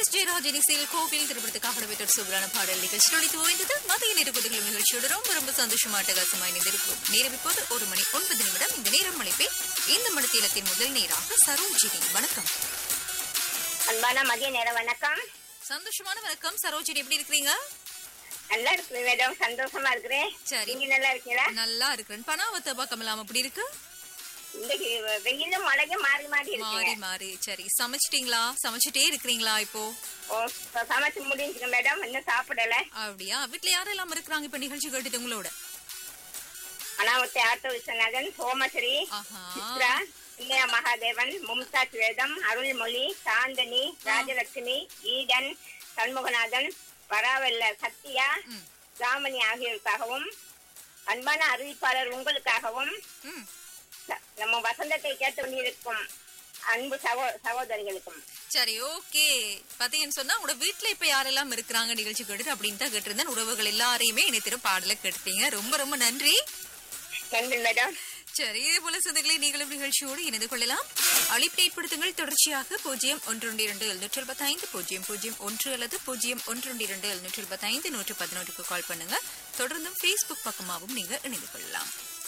S Jayarajan இசையில் கோவில் திருப்பத்துக்காக நடைபெற்ற சூப்பரான பாடல் நிகழ்ச்சி ஒழித்து ஓய்ந்தது மதிய நேர குதிகள் நிகழ்ச்சியோடு ரொம்ப ரொம்ப சந்தோஷமா அட்டகாசமாக இணைந்திருக்கும் நேரம் இப்போது ஒரு மணி ஒன்பது நிமிடம் இந்த நேரம் அழைப்பே இந்த மணித்தீலத்தின் முதல் நேராக சரோஜினி வணக்கம் அன்பான மதிய நேரம் வணக்கம் சந்தோஷமான வணக்கம் சரோஜினி எப்படி இருக்கிறீங்க நல்லா இருக்கு மேடம் சந்தோஷமா இருக்கிறேன் சரி. நீங்க நல்லா இருக்கீங்களா நல்லா இருக்கிறேன் பணாவத்தை பார்க்கலாம் அப்படி இருக்கு இன்னைக்கு வெயிலும் மழையும் மாறி மாறி மாறி இருக்குங்க மாறி சரி சமைச்சிட்டீங்களா சமைச்சிட்டே இருக்கிறீங்களா இப்போ ஓ இப்ப சமைச்சு முடிஞ்சுங்க மேடம் இன்னும் சாப்பிடல அப்படியா வீட்டுல யாரெல்லாம் இருக்கிறாங்க இப்ப நிகழ்ச்சி கேட்டுட்டு உங்களோட அனாவத்தை ஆட்டோ விஸ்வநாதன் சோமஸ்ரீ ஆஹா சித்ரா இல்லையா மகாதேவன் மும்தாஜ் வேதம் அருள்மொழி சாந்தனி ராஜலட்சுமி ஈடன் சண்முகநாதன் பராவல்ல சத்யா ம். ராமணி ஆகியோருக்காகவும் அன்பான அறிவிப்பாளர் உங்களுக்காகவும் ம் ச- நம்ம வசந்தத்தை கேட்டு கொண்டிருக்கும் அன்பு சகோ சகோதரிகளுக்கும் சரி ஓகே பாத்தீங்கன்னு சொன்னா உங்களோட வீட்ல இப்ப யாரெல்லாம் இருக்கிறாங்க நிகழ்ச்சி கேட்டுட்டு அப்படின்னு தான் கேட்டிருந்தேன் உறவுகள் எல்லாரையுமே இணைத்திரும் பாடல கேட்டீங்க ரொம்ப ரொம்ப நன்றி நன்றி மேடம் சரி இதே போல சொந்தங்களை நீங்களும் நிகழ்ச்சியோடு இணைந்து கொள்ளலாம் அழைப்பு ஏற்படுத்துங்கள் தொடர்ச்சியாக பூஜ்ஜியம் ஒன்று இரண்டு எழுநூற்று எழுபத்தைந்து பூஜ்ஜியம் பூஜ்ஜியம் ஒன்று அல்லது பூஜ்ஜியம் ஒன்று இரண்டு எழுநூற்று எழுபத்தைந்து நூற்று பதினொன்றுக்கு கால் பண்ணுங்க தொடர்ந்தும் ஃபேஸ்புக் பக்கமாகவும் நீங்க இணைந்து கொள்ளலாம்